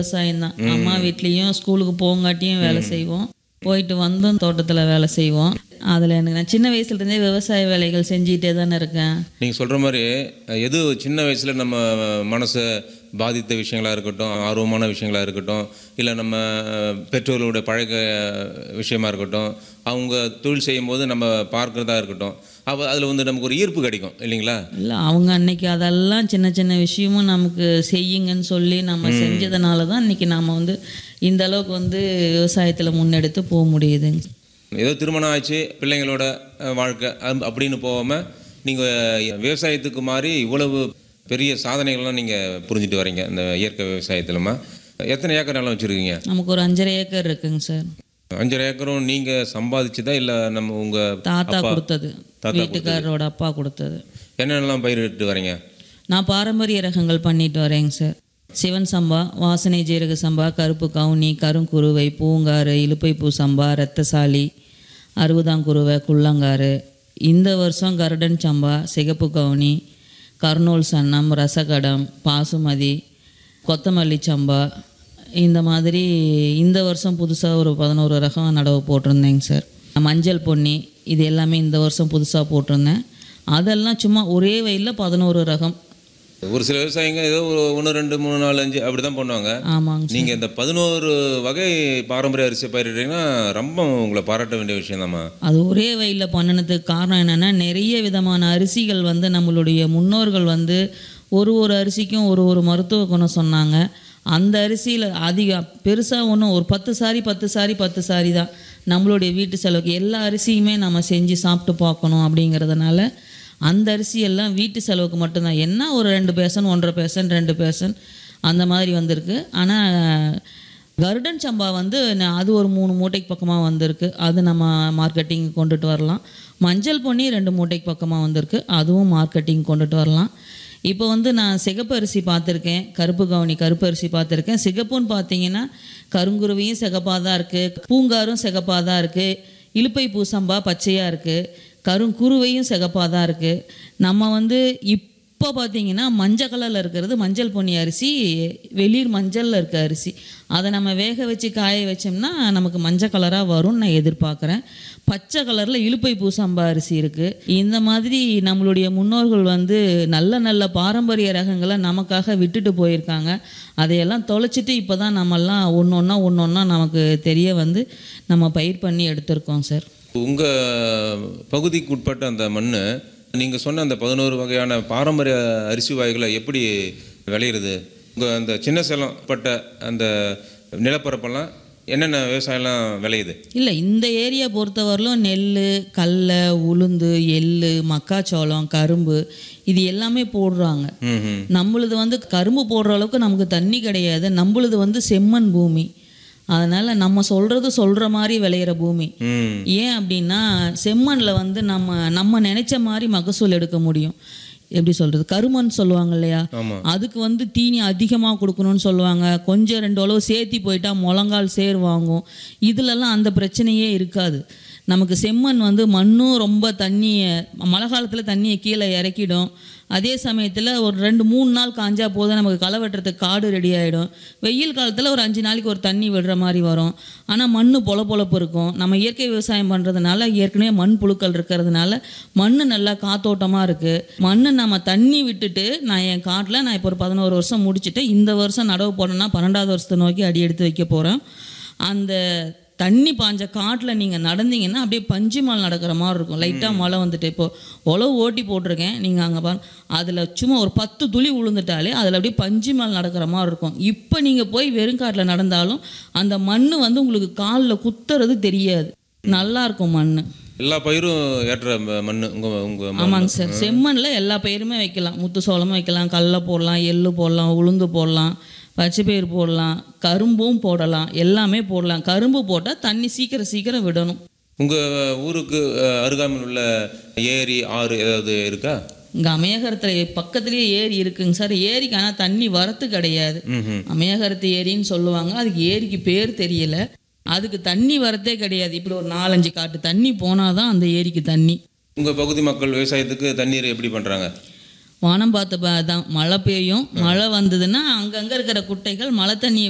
விவசாயம் தான் அம்மா வீட்லேயும் ஸ்கூலுக்கு போங்காட்டியும் வேலை செய்வோம் போயிட்டு வந்தும் தோட்டத்தில் வேலை செய்வோம் அதில் எனக்கு நான் சின்ன வயசுலேருந்தே விவசாய வேலைகள் செஞ்சுக்கிட்டே தானே இருக்கேன் நீங்கள் சொல்கிற மாதிரி எது சின்ன வயசில் நம்ம மனசை பாதித்த விஷயங்களாக இருக்கட்டும் ஆர்வமான விஷயங்களாக இருக்கட்டும் இல்லை நம்ம பெற்றோர்களுடைய பழக்க விஷயமா இருக்கட்டும் அவங்க தொழில் செய்யும்போது நம்ம பார்க்குறதா இருக்கட்டும் அப்போ அதில் வந்து நமக்கு ஒரு ஈர்ப்பு கிடைக்கும் இல்லைங்களா இல்லை அவங்க அன்னைக்கு அதெல்லாம் சின்ன சின்ன விஷயமும் நமக்கு செய்யுங்கன்னு சொல்லி நம்ம செஞ்சதுனால தான் இன்னைக்கு நாம் வந்து இந்த அளவுக்கு வந்து விவசாயத்தில் முன்னெடுத்து போக முடியுதுங்க ஏதோ திருமணம் ஆச்சு பிள்ளைங்களோட அஹ், வாழ்க்கை அம்- அப்படின்னு போகாமல் நீங்கள் விவசாயத்துக்கு மாறி இவ்வளவு பெரிய சாதனைகள்லாம் நீங்கள் புரிஞ்சுட்டு வரீங்க இந்த இயற்கை விவசாயத்திலமா எத்தனை ஏக்கர் நிலம் வச்சுருக்கீங்க நமக்கு ஒரு அஞ்சரை ஏக்கர் இருக்குங்க சார் அஞ்சரை ஏக்கரும் நீங்கள் சம்பாதிச்சதா இல்லை நம்ம உங்கள் தாத்தா கொடுத்தது தாத்தா வீட்டுக்காரரோட அப்பா கொடுத்தது என்னென்னலாம் பயிரிட்டு வரீங்க நான் பாரம்பரிய ரகங்கள் பண்ணிட்டு வரேங்க சார் சிவன் சம்பா வாசனை ஜீரக சம்பா கருப்பு கவுனி கருங்குருவை பூங்காறு இலுப்பைப்பூ சம்பா ரத்தசாலி அறுபதாங்குருவை குள்ளங்காறு இந்த வருஷம் கருடன் சம்பா சிகப்பு கவுனி கர்னூல் சன்னம் ரசகடம் பாசுமதி கொத்தமல்லி சம்பா இந்த மாதிரி இந்த வருஷம் புதுசாக ஒரு பதினோரு ரகம் நடவு போட்டிருந்தேங்க சார் மஞ்சள் பொன்னி இது எல்லாமே இந்த வருஷம் புதுசாக போட்டிருந்தேன் அதெல்லாம் சும்மா ஒரே வயலில் பதினோரு ரகம் ஒரு சில விவசாயிங்க ஏதோ ஒரு ஒன்று ரெண்டு மூணு நாலு அஞ்சு அப்படி தான் பண்ணுவாங்க ஆமாங்க சார் நீங்கள் இந்த பதினோரு வகை பாரம்பரிய அரிசி பயிரிட்டீங்கன்னா ரொம்ப உங்களை பாராட்ட வேண்டிய விஷயம் அது ஒரே வயலில் பண்ணினதுக்கு காரணம் என்னென்னா நிறைய விதமான அரிசிகள் வந்து நம்மளுடைய முன்னோர்கள் வந்து ஒரு ஒரு அரிசிக்கும் ஒரு ஒரு மருத்துவ குணம் சொன்னாங்க அந்த அரிசியில் அதிக பெருசாக ஒன்றும் ஒரு பத்து சாரி பத்து சாரி பத்து சாரி தான் நம்மளுடைய வீட்டு செலவுக்கு எல்லா அரிசியுமே நம்ம செஞ்சு சாப்பிட்டு பார்க்கணும் அப்படிங்கிறதுனால அந்த அரிசி எல்லாம் வீட்டு செலவுக்கு மட்டும்தான் என்ன ஒரு ரெண்டு பேசன் ஒன்றரை பேசன் ரெண்டு பேசன் அந்த மாதிரி வந்திருக்கு ஆனால் கருடன் சம்பா வந்து ந- அது ஒரு மூணு மூட்டைக்கு பக்கமாக வந்திருக்கு அது நம்ம மார்க்கெட்டிங் கொண்டுட்டு வரலாம் மஞ்சள் பொன்னி ரெண்டு மூட்டைக்கு பக்கமாக வந்திருக்கு அதுவும் மார்க்கெட்டிங் கொண்டுட்டு வரலாம் இப்போ வந்து நான் சிகப்பு அரிசி பார்த்துருக்கேன் கருப்பு கவுனி கருப்பு அரிசி பார்த்துருக்கேன் சிகப்புன்னு பார்த்தீங்கன்னா கருங்குருவியும் சிகப்பாக தான் இருக்குது பூங்காரும் சிகப்பாக தான் இருக்குது இலுப்பை பூசம்பா பச்சையாக இருக்குது கருங்குருவையும் சிகப்பாக தான் இருக்குது நம்ம வந்து இப்போ பார்த்தீங்கன்னா மஞ்சள் கலரில் இருக்கிறது மஞ்சள் பொன்னி அரிசி வெளிர் மஞ்சளில் இருக்க அரிசி அதை நம்ம வேக வச்சு காய வச்சோம்னா நமக்கு மஞ்சள் கலராக வரும்னு நான் எதிர்பார்க்குறேன் பச்சை கலரில் இலுப்பை பூசம்பா அரிசி இருக்குது இந்த மாதிரி நம்மளுடைய முன்னோர்கள் வந்து நல்ல நல்ல பாரம்பரிய ரகங்களை நமக்காக விட்டுட்டு போயிருக்காங்க அதையெல்லாம் தொலைச்சிட்டு இப்போ தான் நம்மெல்லாம் ஒன்று ஒன்றா ஒன்று ஒன்றா நமக்கு தெரிய வந்து நம்ம பயிர் பண்ணி எடுத்திருக்கோம் சார் உங்கள் பகுதிக்கு உட்பட்ட அந்த மண் நீங்கள் சொன்ன அந்த பதினோரு வகையான பாரம்பரிய அரிசி வகைகளை எப்படி விளையிறது உங்கள் அந்த சின்ன சேலம் பட்ட அந்த நிலப்பரப்பெல்லாம் என்னென்ன விவசாயம்லாம் விளையுது இல்லை இந்த ஏரியா பொறுத்தவரையிலும் நெல் கடலை உளுந்து எள்ளு மக்காச்சோளம் கரும்பு இது எல்லாமே போடுறாங்க ம் ம் நம்மளுது வந்து கரும்பு போடுற அளவுக்கு நமக்கு தண்ணி கிடையாது நம்மளுது வந்து செம்மண் பூமி அதனால் நம்ம சொல்கிறது சொல்கிற மாதிரி விளையிற பூமி ம் ஏன் அப்படின்னா செம்மண்ணில் வந்து நம்ம நம்ம நினைச்ச மாதிரி மகசூல் எடுக்க முடியும் எப்படி சொல்கிறது கருமண் சொல்லுவாங்க இல்லையா ஆமாம் அதுக்கு வந்து தீனி அதிகமாக கொடுக்கணும்னு சொல்லுவாங்க கொஞ்சம் ரெண்டு அளவு சேர்த்தி போயிட்டா முழங்கால் சேர் வாங்கும் இதுலலாம் அந்த பிரச்சனையே இருக்காது நமக்கு செம்மண் வந்து மண்ணும் ரொம்ப தண்ணியை மழை காலத்தில் தண்ணியை கீழே இறக்கிடும் அதே சமயத்தில் ஒரு ரெண்டு மூணு நாள் காஞ்சா போதும் நமக்கு களை வெட்டுறதுக்கு காடு ரெடி ஆகிடும் வெயில் காலத்தில் ஒரு அஞ்சு நாளைக்கு ஒரு தண்ணி விடுற மாதிரி வரும் ஆனால் மண் பொல பொலப்பு இருக்கும் நம்ம இயற்கை விவசாயம் பண்ணுறதுனால ஏற்கனவே மண் புழுக்கள் இருக்கிறதுனால மண் நல்லா காத்தோட்டமாக இருக்குது மண் நம்ம தண்ணி விட்டுட்டு நான் என் காட்டில் நான் இப்போ ஒரு பதினோரு வருஷம் முடிச்சுட்டு இந்த வருஷம் நடவு போடணும்னா பன்னெண்டாவது வருஷத்தை நோக்கி அடி எடுத்து வைக்க போகிறேன் அந்த தண்ணி பாஞ்ச காட்டில் நீங்கள் நடந்தீங்கன்னா அப்படியே பஞ்சுமால் நடக்கிற மாதிரி இருக்கும் லைட்டாக மழை வந்துட்டு இப்போ உழவு ஓட்டி போட்டிருக்கேன் நீங்கள் அங்கே பாருங்க அதில் சும்மா ஒரு பத்து துளி விழுந்துட்டாலே அதில் அப்படியே பஞ்சுமால் நடக்கிற மாதிரி இருக்கும் இப்போ நீங்கள் போய் வெறுங்காட்டில் நடந்தாலும் அந்த மண் வந்து உங்களுக்கு காலில் குத்துறது தெரியாது நல்லா இருக்கும் மண் எல்லா பயிரும் ஏற்ற ம- மண் உங்கள் உங்கள் ஆமாங்க சார் செம்மண்ணில் எல்லா பயிருமே வைக்கலாம் முத்து சோளமும் வைக்கலாம் கடலை போடலாம் எள்ளு போடலாம் உளுந்து போடலாம் பச்சை பயிர் போடலாம் கரும்பும் போடலாம் எல்லாமே போடலாம் கரும்பு போட்டால் தண்ணி சீக்கிரம் சீக்கிரம் விடணும் உங்கள் ஊருக்கு அஹ், அருகாமையில் உள்ள ஏரி ஆறு ஏதாவது இருக்கா இங்கே அமேகரத்தில் பக்கத்துலேயே ஏரி இருக்குங்க சார் ஏரிக்கு ஆனால் தண்ணி வரத்து கிடையாது ம் ம் அமேகரத்து ஏரின்னு சொல்லுவாங்க அதுக்கு ஏரிக்கு பேர் தெரியல அதுக்கு தண்ணி வரத்தே கிடையாது இப்படி ஒரு நாலஞ்சு காட்டு தண்ணி போனால் தான் அந்த ஏரிக்கு தண்ணி உங்கள் பகுதி மக்கள் விவசாயத்துக்கு தண்ணீர் எப்படி பண்ணுறாங்க வானம் பார்த்த ப- தான் மழை பெய்யும் மழை வந்ததுன்னா அங்கங்கே இருக்கிற குட்டைகள் மழை தண்ணியை